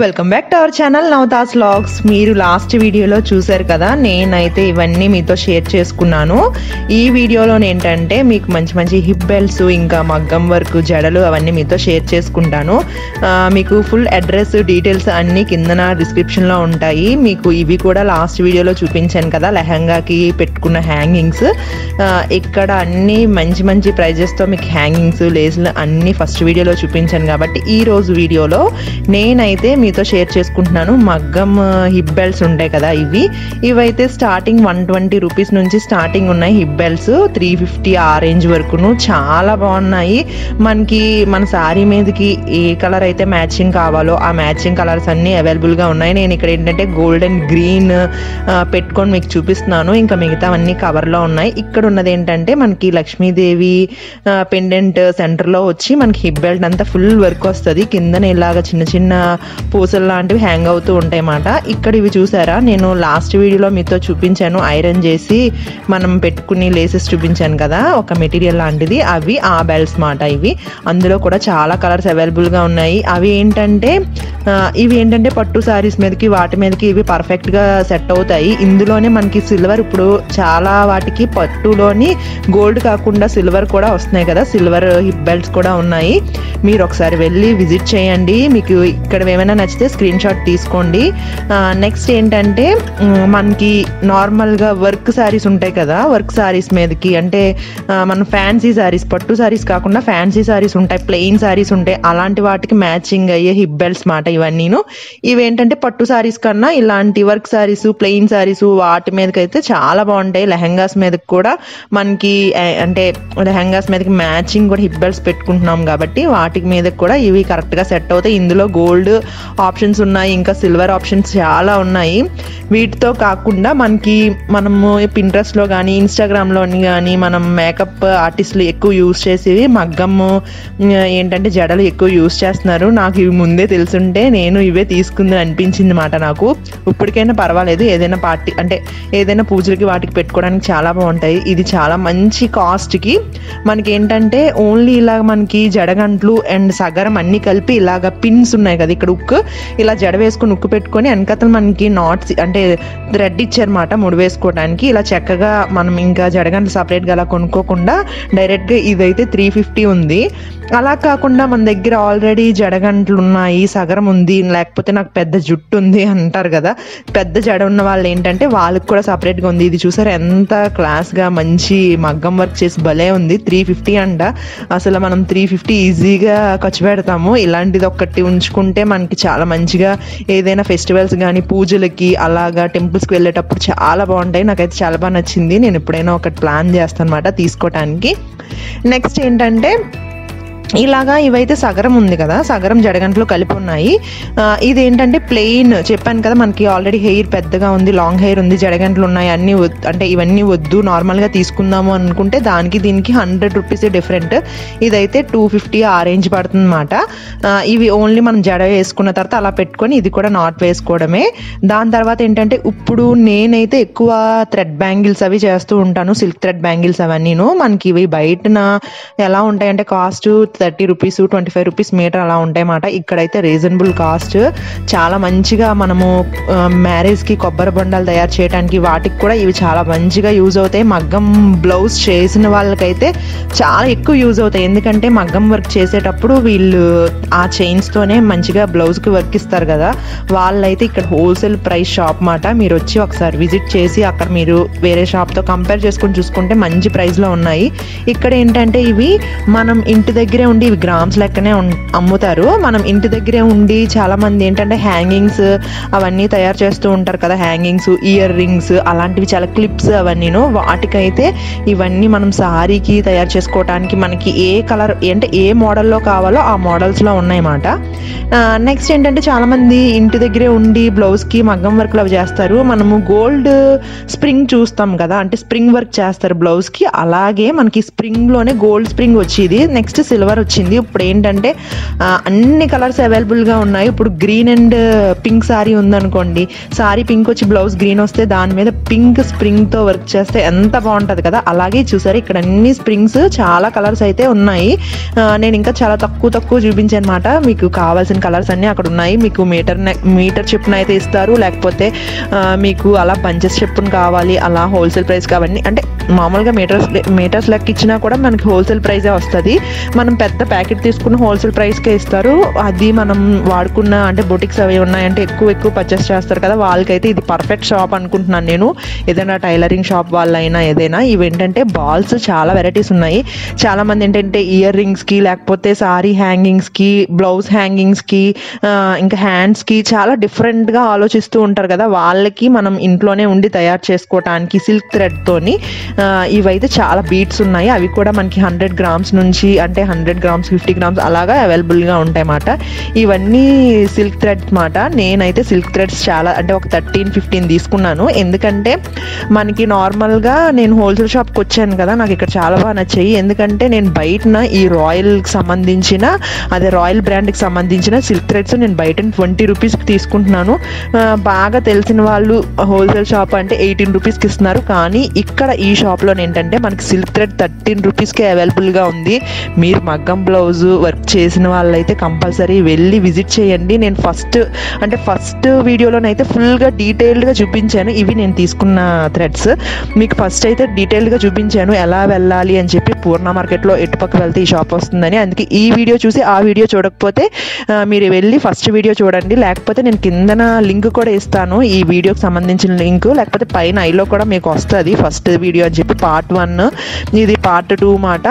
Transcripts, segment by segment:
welcome back to our channel నవతాస్ logs మీరు last వీడియోలో చూశారు కదా నేనైతే ఇవన్నీ మీతో షేర్ చేసుకున్నాను ఈ వీడియోలో ఏంటంటే మీకు మంచి మంచి హిప్ బెల్ట్స్ ఇంకా మగ్గం వర్క్ జడలు అవన్నీ మీతో షేర్ చేసుకుంటాను ఆ, మీకు ఫుల్ అడ్రస్ డీటెయిల్స్ అన్నీ కిందన డిస్క్రిప్షన్లో ఉంటాయి మీకు ఇవి కూడా లాస్ట్ వీడియోలో చూపించాను కదా లెహంగాకి పెట్టుకున్న హ్యాంగింగ్స్ ఇక్కడ అన్ని మంచి మంచి ప్రైజెస్తో మీకు హ్యాంగింగ్స్ లేస్లు అన్నీ ఫస్ట్ వీడియోలో చూపించాను కాబట్టి ఈ రోజు వీడియోలో నేనైతే మీతో షేర్ చేసుకుంటున్నాను మగ్గం హిప్ బెల్ట్స్ ఉంటాయి కదా ఇవి ఇవైతే స్టార్టింగ్ వన్ ట్వంటీ రూపీస్ నుంచి స్టార్టింగ్ ఉన్నాయి హిప్ బెల్ట్స్ త్రీ ఫిఫ్టీ ఆ రేంజ్ వరకును చాలా బాగున్నాయి మనకి మన శారీ మీదకి ఏ కలర్ అయితే మ్యాచింగ్ కావాలో ఆ మ్యాచింగ్ కలర్స్ అన్నీ అవైలబుల్గా ఉన్నాయి నేను ఇక్కడ ఏంటంటే గోల్డెన్ గ్రీన్ పెట్టుకొని మీకు చూపిస్తున్నాను ఇంకా మిగతావన్నీ కవర్లో ఉన్నాయి ఇక్కడ ఉన్నది ఏంటంటే మనకి లక్ష్మీదేవి పెండెంట్ సెంటర్లో వచ్చి మనకి హిప్ బెల్ట్ అంతా ఫుల్ వర్క్ వస్తుంది కిందన ఇలాగ చిన్న చిన్న పూసలు లాంటివి హ్యాంగ్ అవుతూ ఉంటాయి అన్నమాట ఇక్కడ ఇవి చూసారా నేను లాస్ట్ వీడియోలో మీతో చూపించాను ఐరన్ చేసి మనం పెట్టుకుని లేసెస్ చూపించాను కదా ఒక మెటీరియల్ లాంటిది అవి ఆ బెల్ట్స్ మాట ఇవి అందులో కూడా చాలా కలర్స్ అవైలబుల్గా ఉన్నాయి అవి ఏంటంటే ఆ, ఇవి ఏంటంటే పట్టు శారీస్ మీదకి వాటి మీదకి ఇవి పర్ఫెక్ట్గా సెట్ అవుతాయి ఇందులోనే మనకి సిల్వర్ ఇప్పుడు చాలా వాటికి పట్టులోని గోల్డ్ కాకుండా సిల్వర్ కూడా వస్తున్నాయి కదా సిల్వర్ హిప్ బెల్ట్స్ కూడా ఉన్నాయి మీరు ఒకసారి వెళ్ళి విజిట్ చేయండి మీకు ఇక్కడ ఏమైనా నచ్చితే స్క్రీన్ షాట్ తీసుకోండి నెక్స్ట్ ఏంటంటే మ్, మనకి నార్మల్గా వర్క్ శారీస్ ఉంటాయి కదా వర్క్ శారీస్ మీదకి అంటే ఆ, మన ఫ్యాన్సీ శారీస్ పట్టు శారీస్ కాకుండా ఫ్యాన్సీ శారీస్ ఉంటాయి ప్లెయిన్ శారీస్ ఉంటాయి అలాంటి వాటికి మ్యాచింగ్ అయ్యే హిప్ బెల్ట్స్ మాట ఇవన్నీను ఇవేంటంటే పట్టు శారీస్ కన్నా ఇలాంటి వర్క్ శారీస్ ప్లెయిన్ శారీస్ వాటి మీదకైతే చాలా బాగుంటాయి లెహంగాస్ మీదకి కూడా మనకి ఆ, అంటే లెహంగాస్ మీదకి మ్యాచింగ్ కూడా హిప్ బెల్ట్స్ పెట్టుకుంటున్నాం కాబట్టి వాటి మీద కూడా ఇవి కరెక్ట్గా సెట్ అవుతాయి ఇందులో గోల్డ్ ఆప్షన్స్ ఉన్నాయి ఇంకా సిల్వర్ ఆప్షన్స్ చాలా ఉన్నాయి వీటితో కాకుండా మనకి మనము పింట్రెస్ట్లో కానీ ఇన్స్టాగ్రామ్లో కానీ మనం మేకప్ ఆర్టిస్టులు ఎక్కువ యూస్ చేసేవి మగ్గము ఉమ్, ఏంటంటే జడలు ఎక్కువ యూస్ చేస్తున్నారు నాకు ఇవి ముందే తెలుసుంటే నేను ఇవే తీసుకుందని అనిపించింది మాట నాకు ఇప్పటికైనా పర్వాలేదు ఏదైనా పార్టీ అంటే ఏదైనా పూజలకి వాటికి పెట్టుకోవడానికి చాలా బాగుంటాయి ఇది చాలా మంచి కాస్ట్కి మనకి ఏంటంటే ఓన్లీ ఇలా మనకి జడగంట్లు అండ్ సగరం అన్ని కలిపి ఇలాగ పిన్స్ ఉన్నాయి కదా ఇక్కడ ఉక్కు ఇలా జడ వేసుకుని ఉక్కు పెట్టుకొని వెనకతలు మనకి నాట్స్ అంటే థ్రెడ్ ఇచ్చారన్నమాట ముడి వేసుకోవడానికి ఇలా చక్కగా మనం ఇంకా జడగంట్లు సపరేట్గా అలా కొనుక్కోకుండా డైరెక్ట్గా ఇదైతే త్రీ ఫిఫ్టీ ఉంది అలా కాకుండా మన దగ్గర ఆల్రెడీ జడగంట్లు ఉన్నాయి సగరం ఉంది లేకపోతే నాకు పెద్ద జుట్టు ఉంది అంటారు కదా పెద్ద జడ ఉన్న వాళ్ళు ఏంటంటే వాళ్ళకి కూడా సపరేట్గా ఉంది ఇది చూసారు ఎంత క్లాస్గా మంచి మగ్గం వర్క్ చేసి భలే ఉంది త్రీ ఫిఫ్టీ అంట అసలు మనం త్రీ ఫిఫ్టీ ఈజీగా ఖర్చు పెడతాము ఇలాంటిది ఒక్కటి ఉంచుకుంటే మనకి చాలా మంచిగా ఏదైనా ఫెస్టివల్స్ కానీ పూజలకి అలాగా టెంపుల్స్కి వెళ్ళేటప్పుడు చాలా బాగుంటాయి నాకైతే చాలా బాగా నచ్చింది నేను ఎప్పుడైనా ఒకటి ప్లాన్ చేస్తాను అనమాట తీసుకోవటానికి నెక్స్ట్ ఏంటంటే ఇలాగా ఇవైతే సగరం ఉంది కదా సగరం జడగంటలు కలిపి ఉన్నాయి ఆ, ఇది ఏంటంటే ప్లెయిన్ చెప్పాను కదా మనకి ఆల్రెడీ హెయిర్ పెద్దగా ఉంది లాంగ్ హెయిర్ ఉంది జడగంటలు ఉన్నాయి అన్ని వద్- అంటే ఇవన్నీ వద్దు నార్మల్గా తీసుకుందాము అనుకుంటే దానికి దీనికి హండ్రెడ్ రూపీస్ డిఫరెంట్ ఇదైతే టూ ఫిఫ్టీ ఆ రేంజ్ పడుతుంది అనమాట ఇవి ఓన్లీ మనం జడ వేసుకున్న తర్వాత అలా పెట్టుకొని ఇది కూడా నాట్ వేసుకోవడమే దాని తర్వాత ఏంటంటే ఇప్పుడు నేనైతే ఎక్కువ థ్రెడ్ బ్యాంగిల్స్ అవి చేస్తూ ఉంటాను సిల్క్ థ్రెడ్ బ్యాంగిల్స్ అవన్నీను మనకి ఇవి బయటన ఎలా ఉంటాయంటే cost thirty rupees twenty five rupees metre అలా ఉంటాయి అన్నమాట ఇక్కడైతే రీజనబుల్ కాస్ట్ చాలా మంచిగా మనము ఆ, మ్యారేజ్కి కొబ్బరి బొండాలు తయారు చేయడానికి వాటికి కూడా ఇవి చాలా మంచిగా యూజ్ అవుతాయి మగ్గం బ్లౌజ్ చేసిన వాళ్ళకైతే చాలా ఎక్కువ యూజ్ అవుతాయి ఎందుకంటే మగ్గం వర్క్ చేసేటప్పుడు వీళ్ళు ఆ చైన్స్తోనే మంచిగా బ్లౌజ్కి వర్క్ ఇస్తారు కదా వాళ్ళైతే ఇక్కడ హోల్సేల్ ప్రైస్ షాప్ మాట మీరు వచ్చి ఒకసారి విజిట్ చేసి అక్కడ మీరు వేరే షాప్తో కంపేర్ చేసుకొని చూసుకుంటే మంచి ప్రైస్లో ఉన్నాయి ఇక్కడ ఏంటంటే ఇవి మనం ఇంటి దగ్గరే ఉండి ఇవి గ్రామ్స్ లెక్కనే ఉన్- అమ్ముతారు మనం ఇంటి దగ్గరే ఉండి చాలా మంది ఏంటంటే హ్యాంగింగ్స్ అవన్నీ తయారు చేస్తూ ఉంటారు కదా హ్యాంగింగ్స్ ఇయర్ రింగ్స్ అలాంటివి చాలా క్లిప్స్ అవన్నీను వాటికైతే ఇవన్నీ మనం సారీకి తయారు చేసుకోవడానికి మనకి ఏ కలర్ అంటే ఏ మోడల్లో కావాలో ఆ మోడల్స్లో ఉన్నాయన్నమాట నెక్స్ట్ ఏంటంటే చాలా మంది ఇంటి దగ్గరే ఉండి బ్లౌజ్కి మగ్గం వర్క్లు అవి చేస్తారు మనము గోల్డ్ స్ప్రింగ్ చూస్తాం కదా అంటే స్ప్రింగ్ వర్క్ చేస్తారు బ్లౌజ్కి అలాగే మనకి స్ప్రింగ్లోనే గోల్డ్ స్ప్రింగ్ వచ్చేది నెక్స్ట్ సిల్వర్ సిల్వర్ వచ్చింది ఇప్పుడు ఏంటంటే ఆ, అన్ని కలర్స్ అవైలబుల్గా ఉన్నాయి ఇప్పుడు గ్రీన్ అండ్ పింక్ సారీ ఉందనుకోండి సారీ పింక్ వచ్చి బ్లౌజ్ గ్రీన్ వస్తే దాని మీద పింక్ స్ప్రింగ్తో వర్క్ చేస్తే ఎంత బాగుంటుంది కదా అలాగే చూసారు ఇక్కడ అన్ని స్ప్రింగ్స్ చాలా కలర్స్ అయితే ఉన్నాయి ఆ, నేను ఇంకా చాలా తక్కువ తక్కువ చూపించాను అనమాట మీకు కావాల్సిన కలర్స్ అన్నీ అక్కడ ఉన్నాయి మీకు మీటర్ మీటర్ చెప్పున అయితే ఇస్తారు లేకపోతే ఆ, మీకు అలా బంచెస్ చెప్పున కావాలి అలా హోల్సేల్ ప్రైస్ కావాలి అంటే మామూలుగా మీటర్స్ మీటర్స్ లెక్క ఇచ్చినా కూడా మనకి హోల్సేల్ ప్రైజే వస్తుంది మనం పెద్ద ప్యాకెట్ తీసుకున్న హోల్సేల్ ప్రైస్కే ఇస్తారు అది మనం వాడుకున్న అంటే బొటిక్స్ అవి ఉన్నాయంటే ఎక్కువ ఎక్కువ పర్చేస్ చేస్తారు కదా వాళ్ళకైతే ఇది పర్ఫెక్ట్ షాప్ అనుకుంటున్నాను నేను ఏదైనా టైలరింగ్ షాప్ వాళ్ళైనా ఏదైనా ఇవి ఏంటంటే బాల్స్ చాలా వెరైటీస్ ఉన్నాయి చాలా మంది ఏంటంటే ఇయర్ రింగ్స్కి లేకపోతే సారీ హ్యాంగింగ్స్కి బ్లౌజ్ హ్యాంగింగ్స్కి ఇంకా హ్యాండ్స్కి చాలా డిఫరెంట్గా ఆలోచిస్తూ ఉంటారు కదా వాళ్ళకి మనం ఇంట్లోనే ఉండి తయారు చేసుకోవటానికి సిల్క్ థ్రెడ్తోని ఇవైతే చాలా బీట్స్ ఉన్నాయి అవి కూడా మనకి హండ్రెడ్ గ్రామ్స్ నుంచి అంటే హండ్రెడ్ గ్రామ్స్ ఫిఫ్టీ గ్రామ్స్ అలాగా అవైలబుల్గా ఉంటాయి అన్నమాట ఇవన్నీ సిల్క్ థ్రెడ్స్ మాట నేనైతే సిల్క్ థ్రెడ్స్ చాలా అంటే ఒక థర్టీన్ ఫిఫ్టీన్ తీసుకున్నాను ఎందుకంటే మనకి నార్మల్గా నేను హోల్సేల్ షాప్కి వచ్చాను కదా నాకు ఇక్కడ చాలా బాగా నచ్చాయి ఎందుకంటే నేను బయటన ఈ రాయల్కి సంబంధించిన అదే రాయల్ బ్రాండ్కి సంబంధించిన సిల్క్ థ్రెడ్స్ నేను బయట ట్వంటీ రూపీస్కి తీసుకుంటున్నాను ఆ, బాగా తెలిసిన వాళ్ళు హోల్సేల్ షాప్ అంటే ఎయిటీన్ రూపీస్కి ఇస్తున్నారు కానీ ఇక్కడ ఈ షాప్లో ఏంటంటే మనకి సిల్క్ థ్రెడ్ థర్టీన్ రూపీస్కే అవైలబుల్గా ఉంది మీరు మగ్గం బ్లౌజ్ వర్క్ చేసిన వాళ్ళైతే కంపల్సరీ వెళ్ళి విజిట్ చేయండి నేను ఫస్ట్ అంటే ఫస్ట్ వీడియోలోనైతే ఫుల్గా డీటెయిల్డ్గా చూపించాను ఇవి నేను తీసుకున్న థ్రెడ్స్ మీకు ఫస్ట్ అయితే డీటెయిల్డ్గా చూపించాను ఎలా వెళ్ళాలి అని చెప్పి పూర్ణ మార్కెట్లో ఎటుపక్క వెళ్తే ఈ షాప్ వస్తుందని అందుకే ఈ వీడియో చూసి ఆ వీడియో చూడకపోతే ఆ, మీరు వెళ్ళి ఫస్ట్ వీడియో చూడండి లేకపోతే నేను కిందన లింక్ కూడా ఇస్తాను ఈ వీడియోకి సంబంధించిన లింక్ లేకపోతే పైన ఐలో కూడా మీకు వస్తుంది ఫస్ట్ వీడియో అని చెప్పి పార్ట్ వన్ ఇది పార్ట్ టూ మాట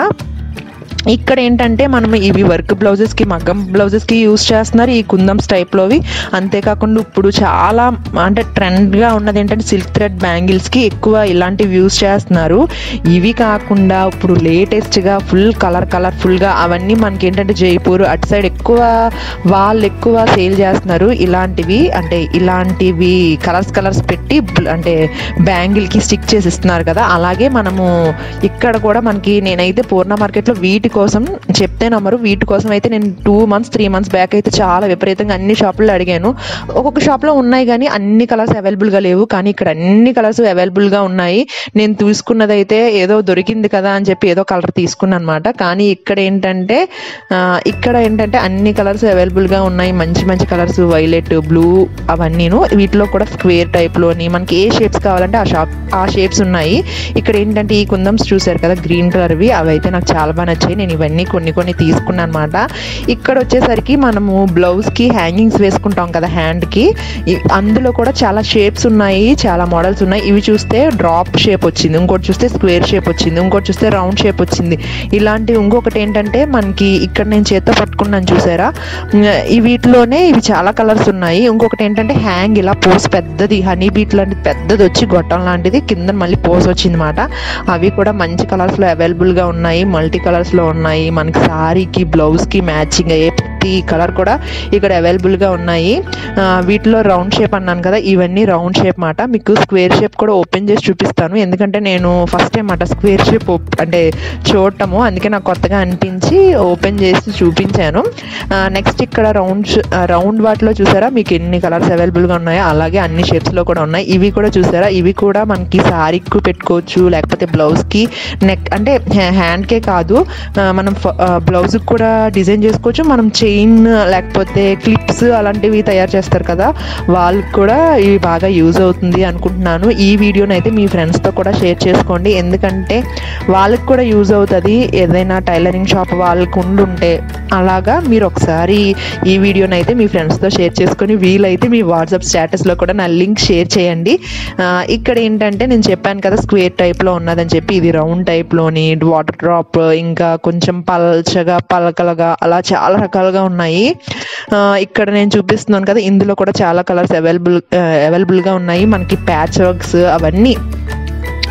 ఇక్కడ ఏంటంటే మనం ఇవి వర్క్ బ్లౌజెస్కి మగ్గం బ్లౌజెస్కి యూస్ చేస్తున్నారు ఈ కుందమ్స్ టైప్లోవి అంతేకాకుండా ఇప్పుడు చాలా అంటే ట్రెండ్గా ఉన్నది ఏంటంటే సిల్క్ థ్రెడ్ బ్యాంగిల్స్కి ఎక్కువ ఇలాంటివి యూస్ చేస్తున్నారు ఇవి కాకుండా ఇప్పుడు లేటెస్ట్గా ఫుల్ కలర్ కలర్ఫుల్గా అవన్నీ మనకి ఏంటంటే జైపూర్ అటు సైడ్ ఎక్కువ వాళ్ళు ఎక్కువ సేల్ చేస్తున్నారు ఇలాంటివి అంటే ఇలాంటివి కలర్స్ కలర్స్ పెట్టి బ్- అంటే బ్యాంగిల్కి స్టిక్ చేసి ఇస్తున్నారు కదా అలాగే మనము ఇక్కడ కూడా మనకి నేనైతే పూర్ణ మార్కెట్లో వీటి కోసం చెప్తే నమ్మరు వీటి కోసం అయితే నేను two months three months back అయితే చాలా విపరీతంగా అన్ని షాపుల్లో అడిగాను ఒక్కొక్క షాప్లో ఉన్నాయి కానీ అన్ని కలర్స్ అవైలబుల్గా లేవు కానీ ఇక్కడ అన్ని కలర్స్ అవైలబుల్గా ఉన్నాయి నేను తీసుకున్నది అయితే ఏదో దొరికింది కదా అని చెప్పి ఏదో కలర్ తీసుకున్నాను అనమాట కానీ ఇక్కడ ఏంటంటే ఆ, ఇక్కడ ఏంటంటే అన్ని కలర్స్ అవైలబుల్గా ఉన్నాయి మంచి మంచి కలర్స్ వైలెట్ బ్లూ అవన్నీను వీటిలో కూడా స్క్వేర్ టైప్లోని మనకి ఏ షేప్స్ కావాలంటే ఆ షాప్ ఆ షేప్స్ ఉన్నాయి ఇక్కడ ఏంటంటే ఈ కుందమ్స్ చూసారు కదా గ్రీన్ కలర్వి అవి అయితే నాకు చాలా బాగా నచ్చాయి నేను ఇవన్నీ కొన్ని కొన్ని తీసుకున్నాను అనమాట ఇక్కడ వచ్చేసరికి మనము బ్లౌజ్కి హ్యాంగింగ్స్ వేసుకుంటాం కదా హ్యాండ్కి అందులో కూడా చాలా షేప్స్ ఉన్నాయి చాలా మోడల్స్ ఉన్నాయి ఇవి చూస్తే డ్రాప్ షేప్ వచ్చింది ఇంకోటి చూస్తే స్క్వేర్ షేప్ వచ్చింది ఇంకోటి చూస్తే రౌండ్ షేప్ వచ్చింది ఇలాంటి ఇంకొకటి ఏంటంటే మనకి ఇక్కడ నేను చేత్తో పట్టుకున్నాను చూసారా ఉమ్, ఈ వీటిలోనే ఇవి చాలా కలర్స్ ఉన్నాయి ఇంకొకటి ఏంటంటే హ్యాంగ్ ఇలా పోస్ పెద్దది హనీ బీట్ లాంటిది పెద్దది వచ్చి గొట్టం లాంటిది కింద మళ్ళీ పోస్ వచ్చింది అనమాట అవి కూడా మంచి కలర్స్లో అవైలబుల్గా ఉన్నాయి మల్టీ కలర్స్లో ఉన్నాయి మనకి సారీకి బ్లౌజ్కి మ్యాచింగ్ అయ్యే ప్రతి కలర్ కూడా ఇక్కడ అవైలబుల్గా ఉన్నాయి ఆ, వీటిలో రౌండ్ షేప్ అన్నాను కదా ఇవన్నీ రౌండ్ షేప్ మాట మీకు స్క్వేర్ షేప్ కూడా ఓపెన్ చేసి చూపిస్తాను ఎందుకంటే నేను ఫస్ట్ టైం మాట స్క్వేర్ షేప్ అంటే చూడటము అందుకే నాకు కొత్తగా అనిపించి ఓపెన్ చేసి చూపించాను నెక్స్ట్ ఇక్కడ రౌండ్ రౌండ్ వాటిలో చూసారా మీకు ఎన్ని కలర్స్ అవైలబుల్గా ఉన్నాయో అలాగే అన్ని షేప్స్లో కూడా ఉన్నాయి ఇవి కూడా చూసారా ఇవి కూడా మనకి శారీకి పెట్టుకోవచ్చు లేకపోతే బ్లౌజ్కి నెక్ అంటే హ్యాండ్కే కాదు ఆ, మనం బ్లౌజ్కి కూడా డిజైన్ చేసుకోవచ్చు మనం చైన్ లేకపోతే క్లిప్స్ అలాంటివి తయారు చేస్తారు కదా వాళ్ళకి కూడా ఇవి బాగా యూజ్ అవుతుంది అనుకుంటున్నాను ఈ వీడియోని అయితే మీ ఫ్రెండ్స్తో కూడా షేర్ చేసుకోండి ఎందుకంటే వాళ్ళకి కూడా యూజ్ అవుతుంది ఏదైనా టైలరింగ్ షాప్ వాళ్ళకు ఉండుంటే అలాగా మీరు ఒకసారి ఈ వీడియోని అయితే మీ ఫ్రెండ్స్తో షేర్ చేసుకొని వీలైతే మీ వాట్సాప్ స్టేటస్లో కూడా నా లింక్ షేర్ చేయండి ఆ, ఇక్కడ ఏంటంటే నేను చెప్పాను కదా స్క్వేర్ టైప్లో ఉన్నదని చెప్పి ఇది రౌండ్ టైప్లోని వాటర్ డ్రాప్ ఇంకా కొంచెం పల్చగా పలకలుగా అలా చాలా రకాలుగా ఉన్నాయి ఆ, ఇక్కడ నేను చూపిస్తున్నాను కదా ఇందులో కూడా చాలా కలర్స్ అవైలబుల్ అవైలబుల్గా ఉన్నాయి మనకి ప్యాచ్ వర్క్స్ అవన్నీ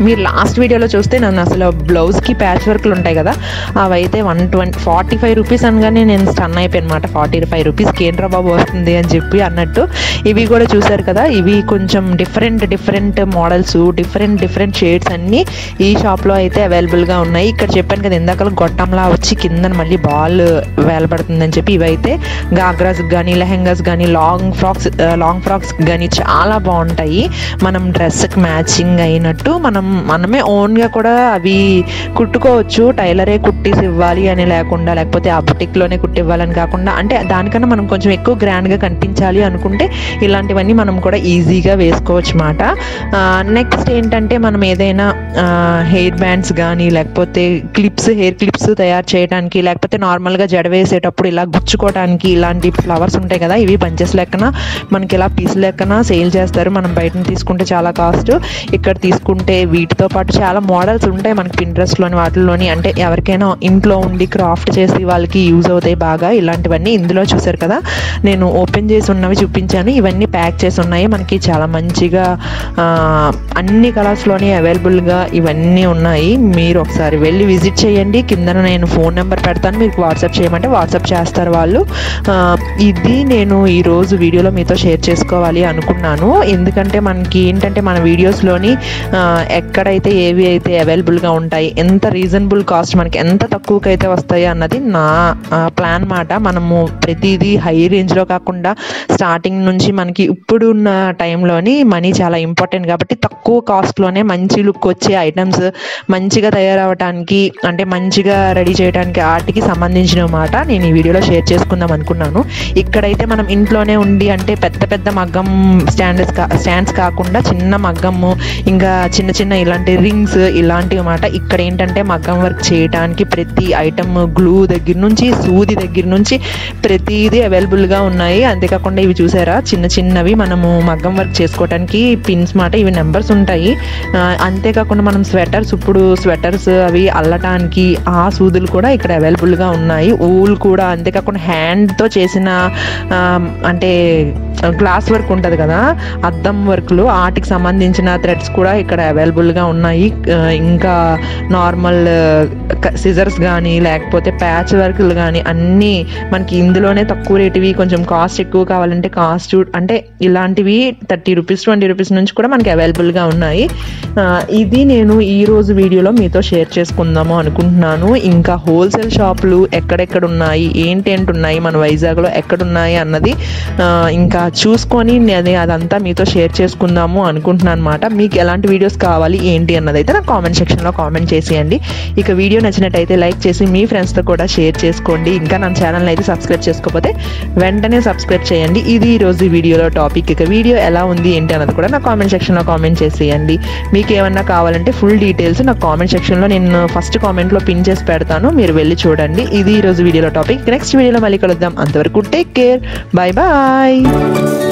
మీరు లాస్ట్ వీడియోలో చూస్తే నన్ను అసలు బ్లౌజ్కి ప్యాచ్ వర్క్లు ఉంటాయి కదా అవి అయితే one twenty forty five rupees అనగానే నేను స్టన్ అయిపోయాను అనమాట ఫార్టీ ఫైవ్ రూపీస్కి ఏంట్రా బాబు వస్తుంది అని చెప్పి అన్నట్టు ఇవి కూడా చూసారు కదా ఇవి కొంచెం different different models different different shades అన్నీ ఈ షాప్లో అయితే అవైలబుల్గా ఉన్నాయి ఇక్కడ చెప్పాను కదా ఇందాక గొట్టంలా వచ్చి కింద మళ్ళీ బాల్ వేలబడుతుందని చెప్పి ఇవైతే గాగ్రాస్ కానీ లెహెంగాస్ కానీ లాంగ్ ఫ్రాక్స్ లాంగ్ ఫ్రాక్స్ కానీ చాలా బాగుంటాయి మనం డ్రెస్కి మ్యాచింగ్ అయినట్టు మనం మనమే ఓన్గా కూడా అవి కుట్టుకోవచ్చు టైలరే కుట్టేసి ఇవ్వాలి అని లేకుండా లేకపోతే ఆ బుటిక్లోనే కుట్టి ఇవ్వాలని కాకుండా అంటే దానికన్నా మనం కొంచెం ఎక్కువ గ్రాండ్గా కనిపించాలి అనుకుంటే ఇలాంటివన్నీ మనం కూడా ఈజీగా వేసుకోవచ్చు అన్నమాట నెక్స్ట్ ఏంటంటే మనం ఏదైనా హెయిర్ బ్యాండ్స్ కానీ లేకపోతే క్లిప్స్ హెయిర్ క్లిప్స్ తయారు చేయడానికి లేకపోతే నార్మల్గా జడ వేసేటప్పుడు ఇలా గుచ్చుకోవడానికి ఇలాంటి ఫ్లవర్స్ ఉంటాయి కదా ఇవి బంచెస్ లెక్కన మనకి ఇలా పీస్ లెక్కన సేల్ చేస్తారు మనం బయట తీసుకుంటే చాలా కాస్ట్ ఇక్కడ తీసుకుంటే వీటితో పాటు చాలా మోడల్స్ ఉంటాయి మనకి పింట్రెస్ట్లోని వాటిల్లోని అంటే ఎవరికైనా ఇంట్లో ఉండి క్రాఫ్ట్ చేసి వాళ్ళకి యూజ్ అవుతాయి బాగా ఇలాంటివన్నీ ఇందులో చూసారు కదా నేను ఓపెన్ చేసి ఉన్నవి చూపించాను ఇవన్నీ ప్యాక్ చేసి ఉన్నాయి మనకి చాలా మంచిగా ఆ, అన్ని కలర్స్లోని అవైలబుల్గా ఇవన్నీ ఉన్నాయి మీరు ఒకసారి వెళ్ళి విజిట్ చేయండి కింద నేను ఫోన్ నెంబర్ పెడతాను మీకు వాట్సాప్ చేయమంటే వాట్సాప్ చేస్తారు వాళ్ళు ఆ, ఇది నేను ఈరోజు వీడియోలో మీతో షేర్ చేసుకోవాలి అనుకున్నాను ఎందుకంటే మనకి ఏంటంటే మన వీడియోస్లోని ఆ, ఎక్కడైతే ఏవి అయితే అవైలబుల్గా ఉంటాయి ఎంత రీజనబుల్ కాస్ట్ మనకి ఎంత తక్కువకి అయితే వస్తాయి అన్నది నా ప్లాన్ మాట మనము ప్రతిదీ హై రేంజ్లో కాకుండా స్టార్టింగ్ నుంచి మనకి ఇప్పుడు ఉన్న టైంలోని మనీ చాలా ఇంపార్టెంట్ కాబట్టి తక్కువ కాస్ట్లోనే మంచి లుక్ వచ్చే ఐటమ్స్ మంచిగా తయారవటానికి అంటే మంచిగా రెడీ చేయడానికి వాటికి సంబంధించిన మాట నేను ఈ వీడియోలో షేర్ చేసుకుందాం అనుకున్నాను ఇక్కడైతే మనం ఇంట్లోనే ఉండి అంటే పెద్ద పెద్ద మగ్గం స్టాండ్స్ కా స్టాండ్స్ కాకుండా చిన్న మగ్గము ఇంకా చిన్న చిన్న ఇలాంటి రింగ్స్ ఇలాంటివి మాట ఇక్కడ ఏంటంటే మగ్గం వర్క్ చేయడానికి ప్రతి ఐటమ్ గ్లూ దగ్గర నుంచి సూది దగ్గర నుంచి ప్రతిదీ అవైలబుల్గా ఉన్నాయి అంతేకాకుండా ఇవి చూసారా చిన్న చిన్నవి మనము మగ్గం వర్క్ చేసుకోవడానికి పిన్స్ మాట ఇవి నెంబర్స్ ఉంటాయి ఆ, అంతేకాకుండా మనం స్వెటర్స్ ఇప్పుడు స్వెటర్స్ అవి అల్లటానికి ఆ సూదులు కూడా ఇక్కడ అవైలబుల్గా ఉన్నాయి ఊల్ కూడా అంతేకాకుండా హ్యాండ్తో చేసిన ఆ, అంటే గ్లాస్ వర్క్ ఉంటుంది కదా అద్దం వర్క్లు వాటికి సంబంధించిన థ్రెడ్స్ కూడా ఇక్కడ అవైలబుల్గా ఉన్నాయి ఆ, ఇంకా నార్మల్ సిజర్స్ కానీ లేకపోతే ప్యాచ్ వర్క్లు కానీ అన్నీ మనకి ఇందులోనే తక్కువ రేటువి కొంచెం కాస్ట్ ఎక్కువ కావాలంటే కాస్ట్ అంటే ఇలాంటివి థర్టీ రూపీస్ ట్వంటీ రూపీస్ నుంచి కూడా మనకి అవైలబుల్గా ఉన్నాయి ఆ, ఇది నేను ఈ రోజు వీడియోలో మీతో షేర్ చేసుకుందాము అనుకుంటున్నాను ఇంకా హోల్సేల్ షాపులు ఎక్కడెక్కడ ఉన్నాయి ఏంటి ఏంటి ఉన్నాయి మన వైజాగ్లో ఎక్కడున్నాయి అన్నది ఆ, ఇంకా చూసుకొని నేను అదంతా మీతో షేర్ చేసుకుందాము అనుకుంటున్నాను అనమాట మీకు ఎలాంటి వీడియోస్ కావాలి ఏంటి అన్నది అయితే నాకు కామెంట్ సెక్షన్లో కామెంట్ చేసేయండి ఇక వీడియో నచ్చినట్టయితే లైక్ చేసి మీ ఫ్రెండ్స్తో కూడా షేర్ చేసుకోండి ఇంకా నా ఛానల్ అయితే సబ్స్క్రైబ్ చేసుకోకపోతే వెంటనే సబ్స్క్రైబ్ చేయండి ఇది ఈ రోజు వీడియోలో టాపిక్ ఇక వీడియో ఎలా ఉంది ఏంటి అన్నది కూడా నా కామెంట్ సెక్షన్లో కామెంట్ చేసేయండి మీకు ఏమన్నా కావాలంటే ఫుల్ డీటెయిల్స్ నా కామెంట్ సెక్షన్లో నేను ఫస్ట్ కామెంట్లో పిన్ చేసి పెడతాను మీరు వెళ్ళి చూడండి ఇది ఈ రోజు వీడియోలో టాపిక్ నెక్స్ట్ వీడియోలో మళ్ళీ కలుద్దాం అంతవరకు టేక్ కేర్ బాయ్ బాయ్